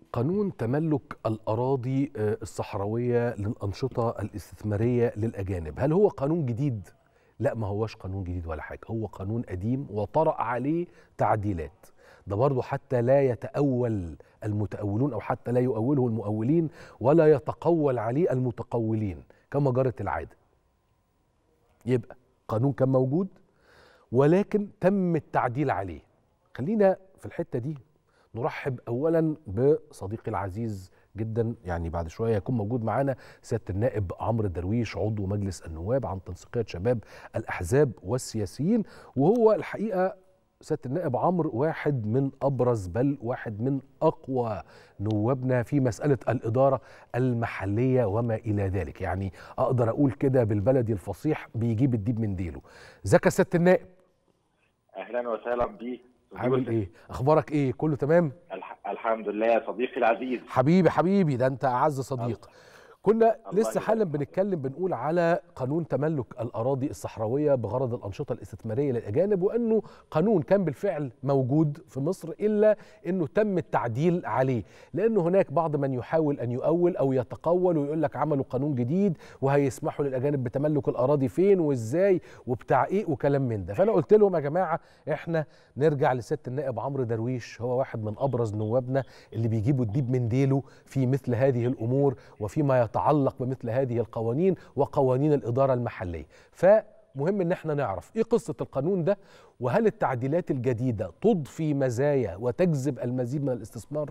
قانون تملك الأراضي الصحراوية للأنشطة الاستثمارية للأجانب هل هو قانون جديد؟ لا ما هوش قانون جديد ولا حاجة هو قانون قديم وطرأ عليه تعديلات ده برضه حتى لا يتأول المتأولون أو حتى لا يؤوله المؤولين ولا يتقول عليه المتقولين كما جرت العادة يبقى قانون كان موجود ولكن تم التعديل عليه خلينا في الحتة دي نرحب اولا بصديقي العزيز جدا يعني بعد شويه يكون موجود معانا سياده النائب عمرو درويش عضو مجلس النواب عن تنسيقيه شباب الاحزاب والسياسيين وهو الحقيقه سياده النائب عمرو واحد من ابرز بل واحد من اقوى نوابنا في مساله الاداره المحليه وما الى ذلك يعني اقدر اقول كده بالبلدي الفصيح بيجيب الديب من ديله ازيك يا سياده النائب اهلا وسهلا بيك عامل ايه اخبارك ايه كله تمام الح... الحمد لله يا صديقي العزيز حبيبي حبيبي ده انت اعز صديق كنا لسه حالا بنتكلم بنقول على قانون تملك الاراضي الصحراويه بغرض الانشطه الاستثماريه للاجانب وانه قانون كان بالفعل موجود في مصر الا انه تم التعديل عليه لانه هناك بعض من يحاول ان يؤول او يتقول ويقول لك عملوا قانون جديد وهيسمحوا للاجانب بتملك الاراضي فين وازاي وبتاع ايه وكلام من ده فانا قلت لهم يا جماعه احنا نرجع لسياده النائب عمرو درويش هو واحد من ابرز نوابنا اللي بيجيبوا الديب من ديله في مثل هذه الامور وفيما يتعلق بمثل هذه القوانين وقوانين الإدارة المحلية فمهم ان احنا نعرف ايه قصة القانون ده وهل التعديلات الجديدة تضفي مزايا وتجذب المزيد من الاستثمار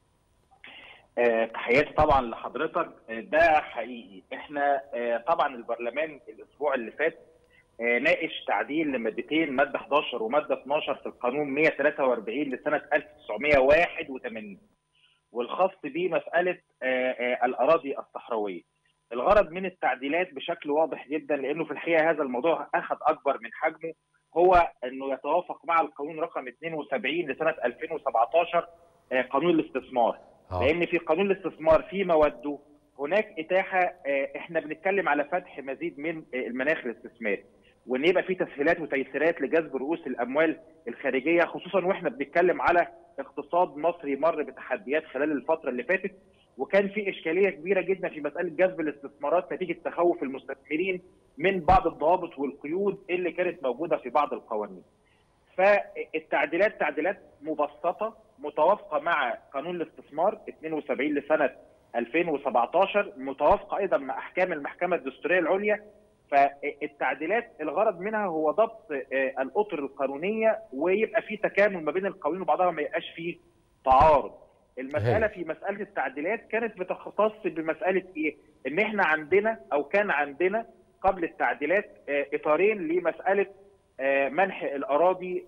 تحياتي طبعا لحضرتك ده حقيقي احنا طبعا البرلمان الاسبوع اللي فات ناقش تعديل لمادتين ماده 11 وماده 12 في القانون 143 لسنه 1981 والخاص به مساله الاراضي الصحراويه. الغرض من التعديلات بشكل واضح جدا لانه في الحقيقه هذا الموضوع اخذ اكبر من حجمه هو انه يتوافق مع القانون رقم 72 لسنه 2017 قانون الاستثمار. أوه. لان في قانون الاستثمار في مواده هناك اتاحه احنا بنتكلم على فتح مزيد من المناخ الاستثماري. وان يبقى في تسهيلات وتيسيرات لجذب رؤوس الاموال الخارجيه خصوصا واحنا بنتكلم على اقتصاد مصري مر بتحديات خلال الفتره اللي فاتت وكان في اشكاليه كبيره جدا في مساله جذب الاستثمارات نتيجه تخوف المستثمرين من بعض الضوابط والقيود اللي كانت موجوده في بعض القوانين. فالتعديلات تعديلات مبسطه متوافقه مع قانون الاستثمار 72 لسنه 2017 متوافقه ايضا مع احكام المحكمه الدستوريه العليا فالتعديلات الغرض منها هو ضبط الاطر القانونيه ويبقى في تكامل ما بين القوانين وبعضها ما يبقاش فيه تعارض. المساله في مساله التعديلات كانت بتختص بمساله ايه؟ ان احنا عندنا او كان عندنا قبل التعديلات اطارين لمساله منح الاراضي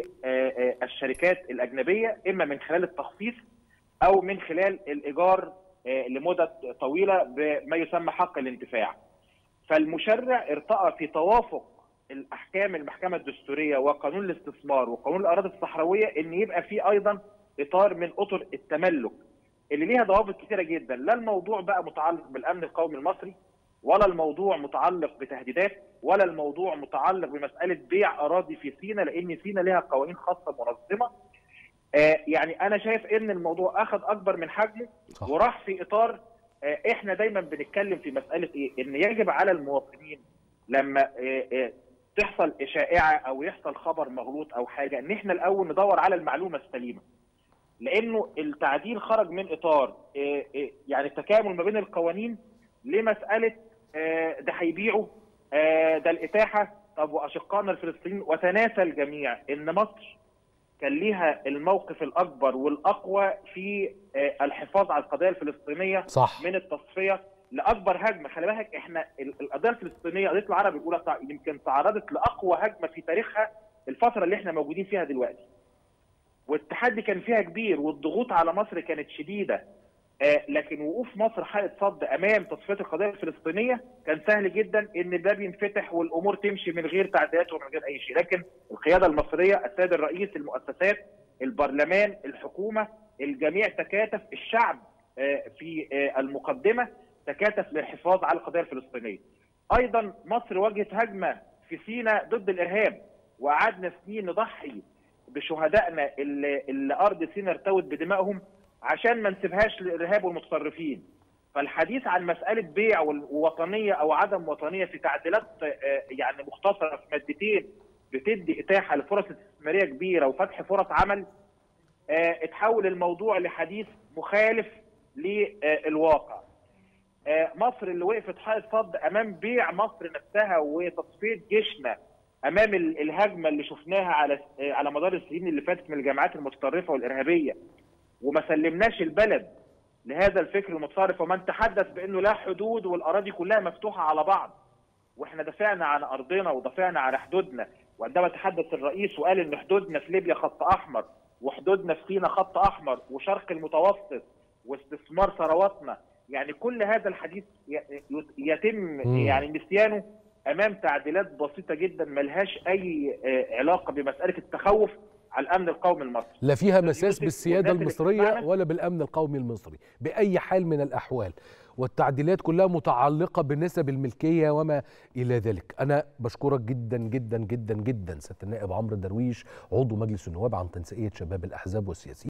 للشركات الاجنبيه اما من خلال التخصيص او من خلال الايجار لمدة طويلة بما يسمى حق الانتفاع فالمشرع ارتأى في توافق الاحكام المحكمه الدستوريه وقانون الاستثمار وقانون الاراضي الصحراويه ان يبقى في ايضا اطار من اطر التملك اللي ليها ضوابط كثيره جدا لا الموضوع بقى متعلق بالامن القومي المصري ولا الموضوع متعلق بتهديدات ولا الموضوع متعلق بمساله بيع اراضي في سينا لان سينا لها قوانين خاصه منظمه آه يعني انا شايف ان الموضوع اخذ اكبر من حجمه صح. وراح في اطار آه احنا دايما بنتكلم في مساله ايه ان يجب على المواطنين لما آه تحصل شائعه او يحصل خبر مغلوط او حاجه ان احنا الاول ندور على المعلومه السليمه لانه التعديل خرج من اطار يعني التكامل ما بين القوانين لمساله ده هيبيعوا ده الاتاحه طب واشقائنا الفلسطينيين وتناسى الجميع ان مصر كان ليها الموقف الاكبر والاقوى في الحفاظ على القضيه الفلسطينيه صح. من التصفيه لاكبر هجمه خلي بالك احنا القضيه الفلسطينيه قضيه العرب الاولى يمكن تعرضت لاقوى هجمه في تاريخها الفتره اللي احنا موجودين فيها دلوقتي والتحدي كان فيها كبير والضغوط على مصر كانت شديده آه لكن وقوف مصر حائط صد امام تصفيه القضيه الفلسطينيه كان سهل جدا ان الباب ينفتح والامور تمشي من غير تعديلات ومن غير اي شيء لكن القياده المصريه السيد الرئيس المؤسسات البرلمان الحكومه الجميع تكاتف الشعب آه في آه المقدمه تكاتف للحفاظ على القضيه الفلسطينيه ايضا مصر واجهت هجمه في سيناء ضد الارهاب وقعدنا سنين نضحي بشهدائنا اللي, اللي ارض سيناء ارتوت بدمائهم عشان ما نسيبهاش للارهاب والمتطرفين فالحديث عن مساله بيع ووطنيه او عدم وطنيه في تعديلات يعني مختصره في مادتين بتدي اتاحه لفرص استثماريه كبيره وفتح فرص عمل اتحول الموضوع لحديث مخالف للواقع مصر اللي وقفت حائط صد امام بيع مصر نفسها وتصفيه جيشنا امام الهجمه اللي شفناها على على مدار السنين اللي فاتت من الجماعات المتطرفه والارهابيه وما سلمناش البلد لهذا الفكر المتطرف ومن تحدث بانه لا حدود والاراضي كلها مفتوحه على بعض واحنا دافعنا عن ارضنا ودافعنا عن حدودنا وعندما تحدث الرئيس وقال ان حدودنا في ليبيا خط احمر وحدودنا في سيناء خط احمر وشرق المتوسط واستثمار ثرواتنا يعني كل هذا الحديث يتم يعني نسيانه امام تعديلات بسيطه جدا ملهاش اي علاقه بمساله التخوف على الامن القومي المصري لا فيها مساس بالسياده المصريه ولا بالامن القومي المصري باي حال من الاحوال والتعديلات كلها متعلقه بنسب الملكيه وما الى ذلك انا بشكرك جدا جدا جدا جدا سياده النائب عمرو درويش عضو مجلس النواب عن تنسيقيه شباب الاحزاب والسياسيين